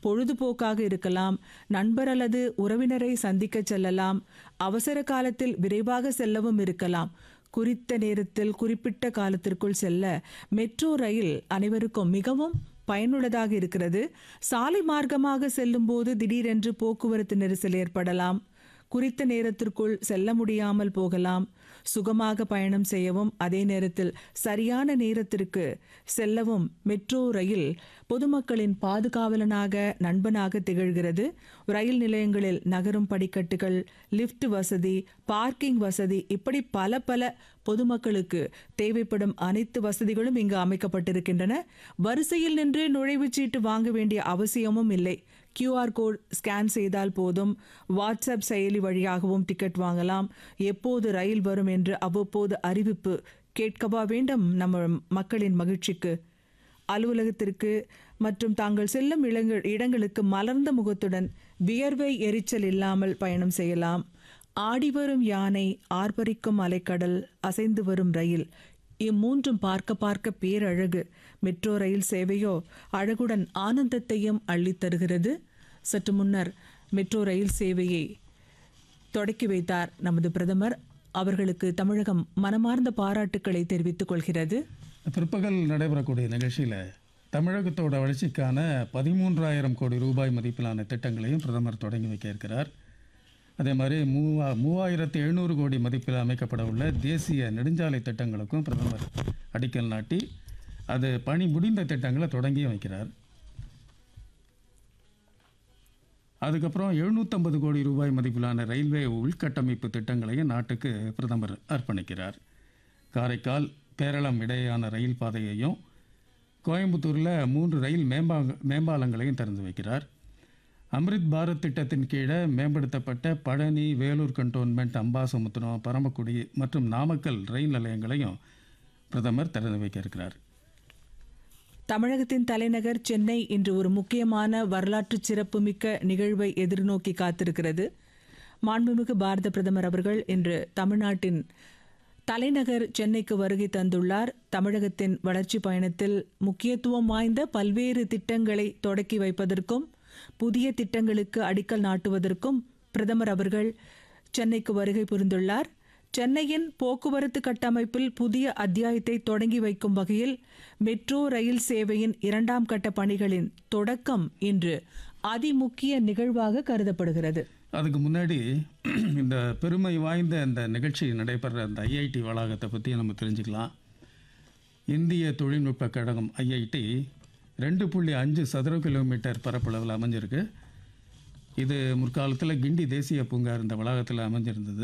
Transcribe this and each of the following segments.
பொழுதுபோக்காக இருக்கலாம் நண்பர் அல்லது உறவினரை சந்திக்க செல்லலாம் அவசர காலத்தில் விரைவாக செல்லவும் இருக்கலாம் குறித்த நேரத்தில் குறிப்பிட்ட காலத்திற்குள் செல்ல மெட்ரோ ரயில் அனைவருக்கும் மிகவும் பயனுள்ளதாக இருக்கிறது சாலை மார்க்கமாக செல்லும்போது திடீரென்று போக்குவரத்து நெரிசல் ஏற்படலாம் குறித்த நேரத்திற்குள் செல்ல முடியாமல் போகலாம் சுகமாக பயணம் செய்யவும் அதே நேரத்தில் சரியான நேரத்திற்கு செல்லவும் மெட்ரோ ரயில் பொதுமக்களின் பாதுகாவலனாக நண்பனாக திகழ்கிறது ரயில் நிலையங்களில் நகரும் படிக்கட்டுகள் லிஃப்ட் வசதி பார்க்கிங் வசதி இப்படி பல பல பொதுமக்களுக்கு தேவைப்படும் அனைத்து வசதிகளும் இங்கு அமைக்கப்பட்டிருக்கின்றன வரிசையில் நின்று நுழைவுச்சீட்டு வாங்க வேண்டிய அவசியமும் இல்லை கியூஆர் கோட் ஸ்கேன் செய்தால் போதும் வாட்ஸ்அப் செயலி வழியாகவும் டிக்கெட் வாங்கலாம் எப்போது ரயில் வரும் என்று அவ்வப்போது அறிவிப்பு கேட்கவா வேண்டும் நம்ம மக்களின் மகிழ்ச்சிக்கு அலுவலகத்திற்கு மற்றும் தாங்கள் செல்லும் இடங்கள் இடங்களுக்கு மலர்ந்த முகத்துடன் வியர்வை எரிச்சல் இல்லாமல் பயணம் செய்யலாம் ஆடிவரும் யானை ஆர்ப்பரிக்கும் அலைக்கடல் அசைந்து வரும் ரயில் இம்மூன்றும் பார்க்க பார்க்க பேரழகு மெட்ரோ ரயில் சேவையோ அழகுடன் ஆனந்தத்தையும் அள்ளித் தருகிறது சற்று முன்னர் மெட்ரோ ரயில் சேவையை தொடக்கி வைத்தார் நமது பிரதமர் அவர்களுக்கு தமிழகம் மனமார்ந்த பாராட்டுக்களை தெரிவித்துக் கொள்கிறது பிற்பகல் நடைபெறக்கூடிய நிகழ்ச்சியில் தமிழகத்தோட வளர்ச்சிக்கான பதிமூன்றாயிரம் கோடி ரூபாய் மதிப்பிலான திட்டங்களையும் பிரதமர் தொடங்கி வைக்க இருக்கிறார் அதே மாதிரி மூவா மூவாயிரத்து எழுநூறு கோடி மதிப்பில் அமைக்கப்பட உள்ள தேசிய நெடுஞ்சாலை திட்டங்களுக்கும் பிரதமர் அடிக்கல் நாட்டி அது பணி முடிந்த திட்டங்களை தொடங்கியும் வைக்கிறார் அதுக்கப்புறம் எழுநூற்றம்பது கோடி ரூபாய் மதிப்பிலான ரயில்வே உள்கட்டமைப்பு திட்டங்களையும் நாட்டுக்கு பிரதமர் அர்ப்பணிக்கிறார் காரைக்கால் கேரளம் இடையேயான ரயில் பாதையையும் கோயம்புத்தூரில் மூன்று ரயில் மேம்பா மேம்பாலங்களையும் திறந்து வைக்கிறார் அம்ரித் பாரத் திட்டத்தின் கீழே மேம்படுத்தப்பட்ட பழனி வேலூர் கண்டோன்மெண்ட் அம்பாசமுத்திரம் பரமக்குடி மற்றும் நாமக்கல் ரயில் நிலையங்களையும் பிரதமர் திறந்து வைக்க இருக்கிறார் தமிழகத்தின் தலைநகர் சென்னை இன்று ஒரு முக்கியமான வரலாற்று சிறப்புமிக்க நிகழ்வை எதிர்நோக்கி காத்திருக்கிறது மாண்புமிகு பாரத பிரதமர் அவர்கள் இன்று தமிழ்நாட்டின் தலைநகர் சென்னைக்கு வருகை தந்துள்ளார் தமிழகத்தின் வளர்ச்சி பயணத்தில் முக்கியத்துவம் வாய்ந்த பல்வேறு திட்டங்களை தொடக்கி வைப்பதற்கும் புதிய திட்டங்களுக்கு அடிக்கல் நாட்டுவதற்கும் பிரதமர் அவர்கள் சென்னைக்கு வருகை புரிந்துள்ளார் சென்னையின் போக்குவரத்து கட்டமைப்பில் புதிய அத்தியாயத்தை தொடங்கி வைக்கும் வகையில் மெட்ரோ ரயில் சேவையின் இரண்டாம் கட்ட பணிகளின் தொடக்கம் இன்று அதிமுக்கிய நிகழ்வாக கருதப்படுகிறது அதுக்கு முன்னாடி இந்த பெருமை வாய்ந்த இந்த நிகழ்ச்சி நடைபெற அந்த ஐஐடி வளாகத்தை பற்றி நம்ம தெரிஞ்சுக்கலாம் இந்திய தொழில்நுட்ப கழகம் ஐஐடி ரெண்டு புள்ளி அஞ்சு சதுர கிலோமீட்டர் பரப்பளவில் அமைஞ்சிருக்கு இது முற்காலத்தில் கிண்டி தேசிய பூங்கா இந்த வளாகத்தில் அமைஞ்சிருந்தது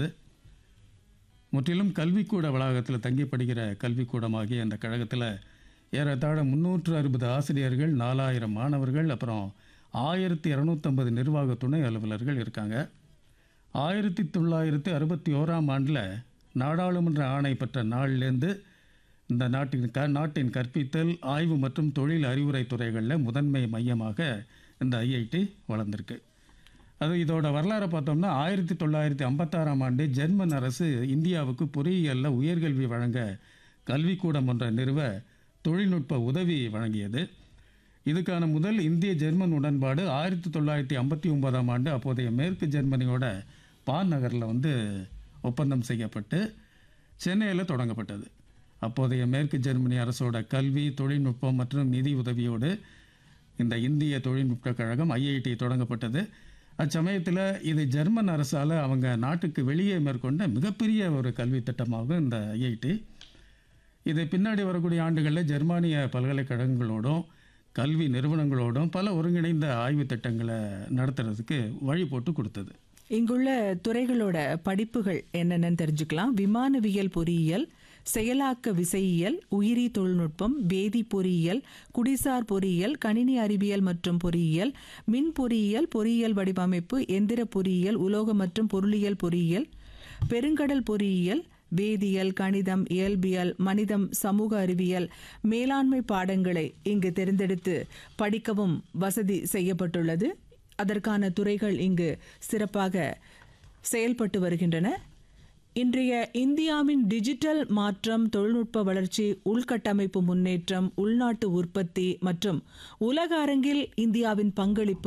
முற்றிலும் கல்விக்கூட வளாகத்தில் தங்கி படிக்கிற கல்விக்கூடமாகிய அந்த கழகத்தில் ஏறத்தாழ முந்நூற்று அறுபது ஆசிரியர்கள் நாலாயிரம் மாணவர்கள் அப்புறம் ஆயிரத்தி இரநூத்தம்பது நிர்வாக துணை அலுவலர்கள் இருக்காங்க ஆயிரத்தி தொள்ளாயிரத்தி அறுபத்தி ஓராம் ஆண்டில் நாடாளுமன்ற ஆணை பெற்ற நாள்லேருந்து இந்த நாட்டின் க நாட்டின் கற்பித்தல் ஆய்வு மற்றும் தொழில் அறிவுரை துறைகளில் முதன்மை மையமாக இந்த ஐஐடி வளர்ந்திருக்கு அது இதோட வரலாறை பார்த்தோம்னா ஆயிரத்தி தொள்ளாயிரத்தி ஐம்பத்தாறாம் ஆண்டு ஜெர்மன் அரசு இந்தியாவுக்கு பொறியியலில் உயர்கல்வி வழங்க கல்விக்கூடம் ஒன்றை நிறுவ தொழில்நுட்ப உதவி வழங்கியது இதுக்கான முதல் இந்திய ஜெர்மன் உடன்பாடு ஆயிரத்தி தொள்ளாயிரத்தி ஐம்பத்தி ஒன்பதாம் ஆண்டு அப்போதைய மேற்கு ஜெர்மனியோட பான் நகரில் வந்து ஒப்பந்தம் செய்யப்பட்டு சென்னையில் தொடங்கப்பட்டது அப்போதைய மேற்கு ஜெர்மனி அரசோட கல்வி தொழில்நுட்பம் மற்றும் நிதி உதவியோடு இந்த இந்திய தொழில்நுட்ப கழகம் ஐஐடி தொடங்கப்பட்டது அச்சமயத்தில் இது ஜெர்மன் அரசால் அவங்க நாட்டுக்கு வெளியே மேற்கொண்ட மிகப்பெரிய ஒரு கல்வி திட்டமாகும் இந்த ஐஐடி இது பின்னாடி வரக்கூடிய ஆண்டுகளில் ஜெர்மானிய பல்கலைக்கழகங்களோடும் கல்வி நிறுவனங்களோடும் பல ஒருங்கிணைந்த ஆய்வு திட்டங்களை நடத்துறதுக்கு வழி போட்டு கொடுத்தது இங்குள்ள துறைகளோட படிப்புகள் என்னென்னு தெரிஞ்சுக்கலாம் விமானவியல் பொறியியல் செயலாக்க விசையியல் உயிரி தொழில்நுட்பம் வேதி பொறியியல் குடிசார் பொறியியல் கணினி அறிவியல் மற்றும் பொறியியல் மின் பொறியியல் பொறியியல் வடிவமைப்பு எந்திர பொறியியல் உலோக மற்றும் பொருளியல் பொறியியல் பெருங்கடல் பொறியியல் வேதியியல் கணிதம் இயல்பியல் மனிதம் சமூக அறிவியல் மேலாண்மை பாடங்களை இங்கு தேர்ந்தெடுத்து படிக்கவும் வசதி செய்யப்பட்டுள்ளது அதற்கான துறைகள் இங்கு சிறப்பாக செயல்பட்டு வருகின்றன இன்றைய இந்தியாவின் டிஜிட்டல் மாற்றம் தொழில்நுட்ப வளர்ச்சி உள்கட்டமைப்பு முன்னேற்றம் உள்நாட்டு உற்பத்தி மற்றும் உலக அரங்கில் இந்தியாவின் பங்களிப்பு